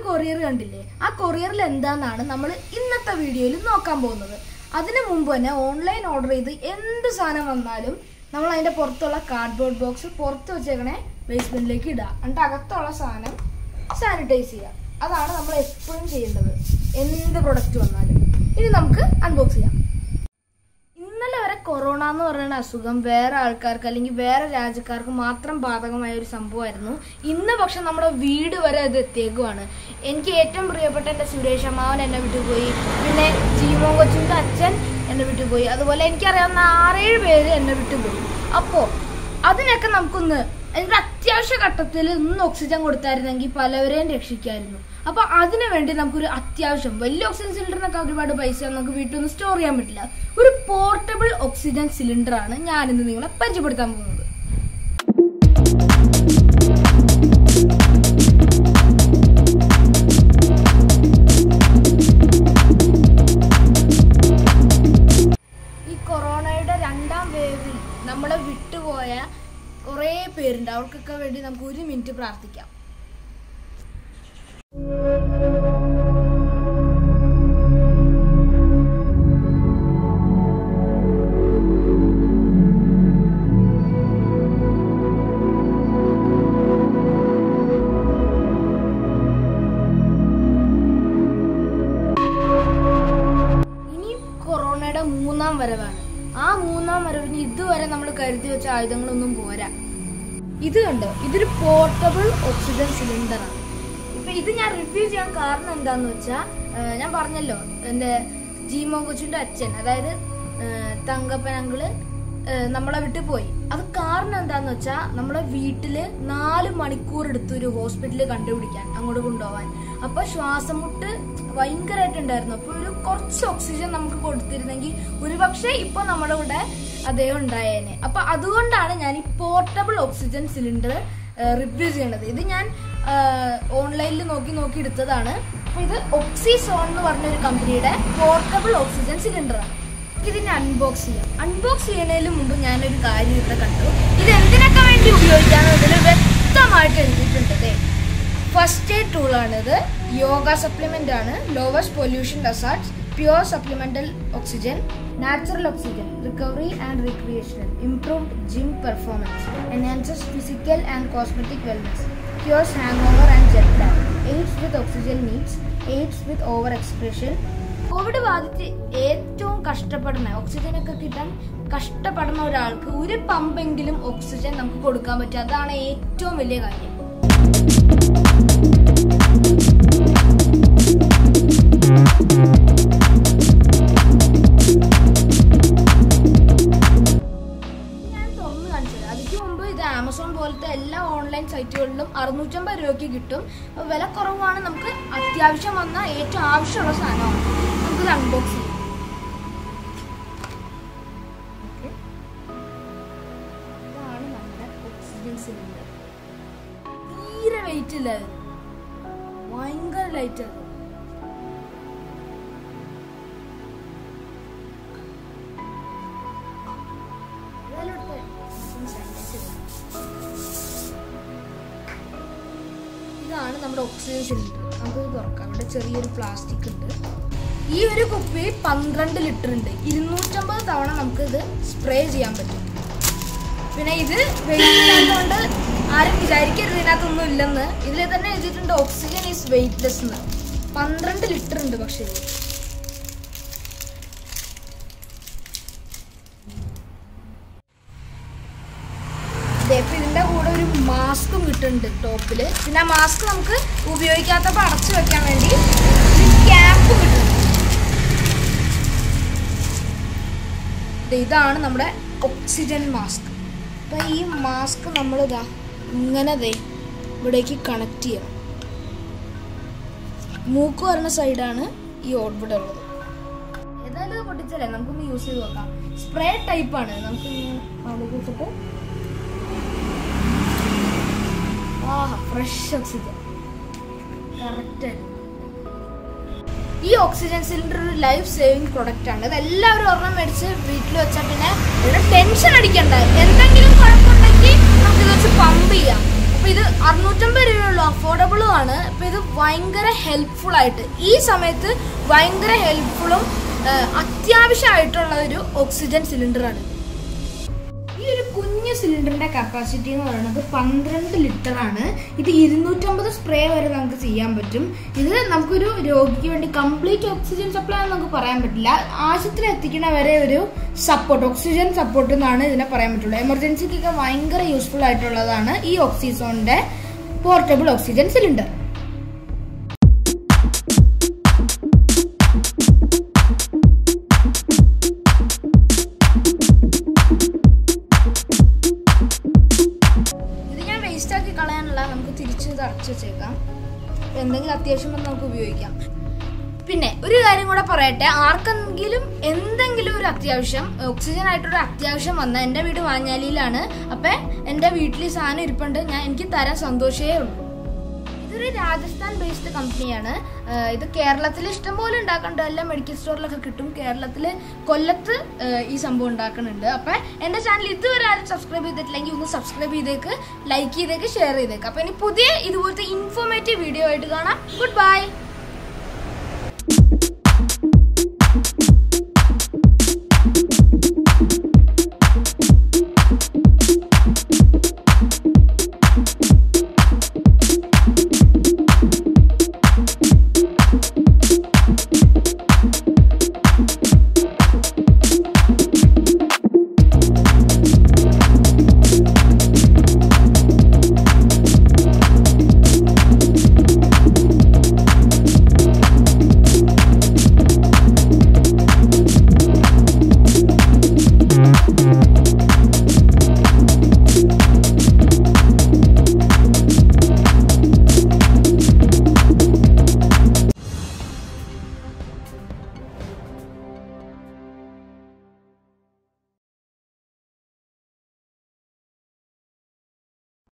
Courier കണ്ടില്ലേ ആ കൊറിയറിൽ എന്താന്നാണ് നമ്മൾ ഇന്നത്തെ വീഡിയോയിൽ നോക്കാൻ പോകുന്നത് അതിനു മുമ്പ് തന്നെ ഓൺലൈൻ ഓർഡർ ചെയ്ത് എന്ത് സാധനം വന്നാലും നമ്മൾ അതിന്റെ പുറത്തുള്ള കാർഡ്ബോർഡ് ബോക്സ് പുറത്ത് വെച്ചേക്കണേ ബേസ്മെന്റിലേക്ക് ഇടുക എന്നിട്ട് അകത്തുള്ള സാധനം സാനിറ്റൈസ് ചെയ്യുക അതാണ് നമ്മൾ എപ്പോഴും ചെയ്യേണ്ടത് എന്ത് പ്രൊഡക്റ്റ് വന്നാലും ഇനി നമുക്ക് അൺബോക്സ് ചെയ്യാം ഇന്നലെ വരെ കൊറോണ എന്ന് പറയുന്ന അസുഖം വേറെ ആൾക്കാർക്ക് അല്ലെങ്കിൽ വേറെ രാജ്യക്കാർക്ക് മാത്രം ബാധകമായ ഒരു സംഭവമായിരുന്നു ഇന്ന് പക്ഷെ നമ്മുടെ വീട് വരെ അത് എത്തിയേക്കുവാണ് എനിക്ക് ഏറ്റവും പ്രിയപ്പെട്ട എൻ്റെ സുരേഷ് അമ്മാവൻ എന്നെ വിട്ടു പോയി പിന്നെ ജീമോ കൊച്ചിൻ്റെ അച്ഛൻ എന്നെ വിട്ടു പോയി അതുപോലെ എനിക്കറിയാവുന്ന ആറേഴ് പേര് എന്നെ വിട്ടു പോയി അപ്പോൾ അതിനൊക്കെ നമുക്കൊന്ന് എനിക്ക് അത്യാവശ്യ ഘട്ടത്തിൽ ഒന്ന് ഓക്സിജൻ കൊടുത്തായിരുന്നെങ്കിൽ പലവരെയും രക്ഷിക്കായിരുന്നു അപ്പൊ അതിനു വേണ്ടി നമുക്കൊരു അത്യാവശ്യം വലിയ ഓക്സിജൻ സിലിണ്ടറിനൊക്കെ ഒരുപാട് പൈസ നമുക്ക് വീട്ടിൽ നിന്ന് സ്റ്റോർ ചെയ്യാൻ പറ്റില്ല ഒരു പോർട്ടബിൾ ഓക്സിജൻ സിലിണ്ടർ ആണ് ഞാനിന്ന് നിങ്ങളെ പരിചയപ്പെടുത്താൻ പോകുന്നത് ഈ കൊറോണയുടെ രണ്ടാം വേവിൽ നമ്മളെ വിട്ടുപോയ കുറേ പേരുണ്ട് അവർക്കൊക്കെ വേണ്ടി നമുക്ക് ഒരു മിനിറ്റ് പ്രാർത്ഥിക്കാം ഇനി കൊറോണയുടെ മൂന്നാം വരവാണ് ആ മൂന്നാം വരവിന് ഇതുവരെ നമ്മൾ കരുതി വെച്ച ആയുധങ്ങളൊന്നും പോരാ ഇത് കണ്ടോ ഇതൊരു പോർട്ടബിൾ ഓക്സിജൻ സിലിണ്ടർ ആണ് ഇപ്പൊ ഇത് ഞാൻ റിവ്യൂ ചെയ്യാൻ കാരണം എന്താന്ന് വെച്ചാ ഏഹ് ഞാൻ പറഞ്ഞല്ലോ എന്റെ ജീമോ കൊച്ചിന്റെ അച്ഛൻ അതായത് ഏഹ് തങ്കപ്പൻ അങ്കിള് ഏഹ് നമ്മളെ വിട്ട് പോയി അത് കാരണം എന്താന്ന് വെച്ചാ നമ്മളെ വീട്ടില് നാല് മണിക്കൂർ എടുത്തു ഒരു ഹോസ്പിറ്റലിൽ കണ്ടുപിടിക്കാൻ അങ്ങോട്ട് കൊണ്ടുപോവാൻ അപ്പൊ ശ്വാസം മുട്ട് ഭയങ്കരമായിട്ടുണ്ടായിരുന്നു അപ്പൊ ഒരു കുറച്ച് ഓക്സിജൻ നമുക്ക് കൊടുത്തിരുന്നെങ്കിൽ ഒരുപക്ഷെ ഇപ്പൊ നമ്മുടെ കൂടെ അദ്ദേഹം ഉണ്ടായേനെ അപ്പൊ അതുകൊണ്ടാണ് ഞാൻ ഈ പോർട്ടബിൾ ഓക്സിജൻ സിലിണ്ടർ റിവ്യൂ ചെയ്യണത് ഇത് ഞാൻ ഓൺലൈനിൽ നോക്കി നോക്കി എടുത്തതാണ് അപ്പൊ ഇത് ഓക്സിസോൺ എന്ന് പറഞ്ഞ ഒരു കമ്പനിയുടെ പോർട്ടബിൾ ഓക്സിജൻ സിലിണ്ടർ ആണ് ഇതിനെ അൺബോക്സ് ചെയ്യാം അൺബോക്സ് ചെയ്യുന്നതിന് മുമ്പ് ഞാനൊരു കാര്യം ഇവിടെ കണ്ടു ഇത് എന്തിനൊക്കെ വേണ്ടി ഉപയോഗിക്കാമെന്ന് ഇതിൽ വ്യക്തമായിട്ട് എഴുതിയിട്ടുണ്ട് ദേ ഫസ്റ്റ് എയ്ഡ് ടൂൾ ആണിത് യോഗ സപ്ലിമെന്റ് ആണ് lowest pollution deserts pure supplemental oxygen natural oxygen recovery and recreational improved gym performance enhances physical and cosmetic wellness cures hangover and jet lag aids with oxygen needs aids with over expression Covid ബാധിച്ച് ഏറ്റവും കഷ്ടപ്പെടുന്ന oxygen ഒക്കെ കിട്ടാൻ കഷ്ടപ്പെടുന്ന ഒരാൾക്ക് ഒരു പമ്പെങ്കിലും oxygen നമുക്ക് കൊടുക്കാൻ പറ്റും അതാണ് ഏറ്റവും വലിയ കാര്യം ഞാൻ തുറന്ന് കാണിച്ചത് അതിക്ക് മുമ്പ് ഇത് ആമസോൺ പോലത്തെ എല്ലാ ഓൺലൈൻ സൈറ്റുകളിലും അറുന്നൂറ്റമ്പത് രൂപയ്ക്ക് കിട്ടും അപ്പോൾ വില കുറവാണ് നമുക്ക് അത്യാവശ്യം വന്ന ഏറ്റവും ആവശ്യമുള്ള സാധനമാണ് നമുക്കിത് അൺബോക്സ് ചെയ്യാം Okay. ഇതാണ് നമ്മുടെ ഓക്സിജൻ സിലിണ്ടർ തീരെ വെയിറ്റ് ഇല്ല ഇത്. ഭയങ്കര ലൈറ്റ് ആണ് ഏതായാലും എടുത്തേ. ഒന്ന് sanitize ചെയ്യാം. ഇതാണ് നമ്മുടെ ഓക്സിജൻ സിലിണ്ടർ നമുക്കിത് തുറക്കാം ഇവിടെ ചെറിയൊരു പ്ലാസ്റ്റിക് ഉണ്ട് ഈ ഒരു കുപ്പി പന്ത്രണ്ട് ലിറ്റർ ഉണ്ട് ഇരുന്നൂറ്റമ്പത് തവണ നമുക്കിത് സ്പ്രേ ചെയ്യാൻ പറ്റും പിന്നെ ഇത് വെയിറ്റില്ലാത്തതുകൊണ്ട് ആരും വിചാരിക്കരുത് ഇതിനകത്തൊന്നും ഇല്ലെന്ന് ഇതിൽ തന്നെ എഴുതിയിട്ടുണ്ട് ഓക്സിജൻ ഈസ് വെയിറ്റ്ലെസ് എന്ന് പന്ത്രണ്ട് ലിറ്റർ ഉണ്ട് പക്ഷേ ഇത് ദേ, ഇപ്പൊ ഇതിന്റെ കൂടെ ഒരു മാസ്കും കിട്ടുന്നുണ്ട് ടോപ്പില് പിന്നെ ആ മാസ്ക് നമുക്ക് ഉപയോഗിക്കാത്തപ്പോ അടച്ചു വെക്കാൻ വേണ്ടി ഒരു ക്യാപ്പ് കിട്ടുന്നുണ്ട് ദേ, ഇതാണ് നമ്മുടെ ഓക്സിജൻ മാസ്ക് അപ്പൊ ഈ മാസ്ക് നമ്മൾ ഇതാ ഇങ്ങനെ ദേ ഇവിടേക്ക് കണക്ട് ചെയ്യണം മൂക്ക് വരുന്ന സൈഡാണ് ഈ ഇവിടെ ഉള്ളത് ഏതായാലും ഇത് പൊട്ടിച്ചല്ലേ നമുക്കൊന്ന് യൂസ് ചെയ്ത് നോക്കാം സ്പ്രേ ടൈപ്പ് ആണ് നമുക്ക് അവിടെ വെച്ചിട്ട് ആഹാ ഫ്രഷ് ഓക്സിജൻ കറക്റ്റ് ഈ ഓക്സിജൻ സിലിണ്ടർ ഒരു ലൈഫ് സേവിങ് പ്രൊഡക്റ്റ് ആണ് ഇത് എല്ലാവരും ഒരെണ്ണം മേടിച്ച് വീട്ടിൽ വെച്ചാൽ പിന്നെ ഇവിടെ ടെൻഷൻ അടിക്കണ്ട എന്തെങ്കിലും കുഴപ്പമുണ്ടെങ്കിൽ നമുക്കിത് വെച്ച് പമ്പ് ചെയ്യാം അപ്പൊ ഇത് അറുന്നൂറ്റമ്പത് രൂപയുള്ളൂ അഫോർഡബിളും ആണ് അപ്പൊ ഇത് ഭയങ്കര ഹെൽപ്ഫുൾ ആയിട്ട് ഈ സമയത്ത് ഭയങ്കര ഹെൽപ്ഫുള്ളും അത്യാവശ്യമായിട്ടുള്ള ഒരു ഓക്സിജൻ സിലിണ്ടറാണ് ഈ ഒരു കുഞ്ഞു സിലിണ്ടറിന്റെ കപ്പാസിറ്റി എന്ന് പറയുന്നത് പന്ത്രണ്ട് ലിറ്റർ ആണ് ഇത് ഇരുന്നൂറ്റമ്പത് സ്പ്രേ വരെ നമുക്ക് ചെയ്യാൻ പറ്റും ഇത് നമുക്കൊരു രോഗിക്ക് വേണ്ടി കംപ്ലീറ്റ് ഓക്സിജൻ സപ്ലൈ എന്ന് നമുക്ക് പറയാൻ പറ്റില്ല ആശുപത്രി എത്തിക്കണ വരെ ഒരു സപ്പോർട്ട് ഓക്സിജൻ സപ്പോർട്ട് എന്നാണ് ഇതിനെ പറയാൻ പറ്റുള്ളൂ എമർജൻസിക്കൊക്കെ ഭയങ്കര യൂസ്ഫുൾ ആയിട്ടുള്ളതാണ് ഈ ഓക്സിസോണിന്റെ പോർട്ടബിൾ ഓക്സിജൻ സിലിണ്ടർ ഇത് ഞാൻ വേസ്റ്റ് ആക്കി കളയാനുള്ള നമുക്ക് തിരിച്ച് ഇത് അടച്ചു വെച്ചേക്കാം അപ്പൊ എന്തെങ്കിലും അത്യാവശ്യം വന്ന് നമുക്ക് ഉപയോഗിക്കാം പിന്നെ ഒരു കാര്യം കൂടെ പറയട്ടെ ആർക്കെങ്കിലും എന്തെങ്കിലും ഒരു അത്യാവശ്യം ഓക്സിജൻ ആയിട്ടൊരു അത്യാവശ്യം വന്ന എൻ്റെ വീട് വാഞ്ഞാലിയിലാണ് അപ്പൊ എൻ്റെ വീട്ടിൽ ഈ സാധനം ഇരിപ്പുണ്ട് ഞാൻ എനിക്ക് തരാൻ സന്തോഷമേ ഉള്ളൂ ഇതൊരു രാജസ്ഥാൻ ബേസ്ഡ് കമ്പനിയാണ് ആഹ് ഇത് കേരളത്തിൽ ഇഷ്ടംപോലെ ഉണ്ടാക്കുന്നുണ്ട് എല്ലാം മെഡിക്കൽ സ്റ്റോറിലൊക്കെ കിട്ടും കേരളത്തിൽ കൊല്ലത്ത് ആഹ് ഈ സംഭവം ഉണ്ടാക്കുന്നുണ്ട് അപ്പൊ എന്റെ ചാനൽ ഇതുവരെ ആരും സബ്സ്ക്രൈബ് ചെയ്തിട്ടില്ലെങ്കിൽ ഒന്ന് സബ്സ്ക്രൈബ് ചെയ്തേക്ക് ലൈക്ക് ചെയ്തേക്ക് ഷെയർ ചെയ്തേക്ക് അപ്പൊ ഇനി പുതിയ ഇതുപോലത്തെ ഇൻഫോർമേറ്റീവ് വീഡിയോ ആയിട്ട് കാണാം ഗുഡ് ബൈ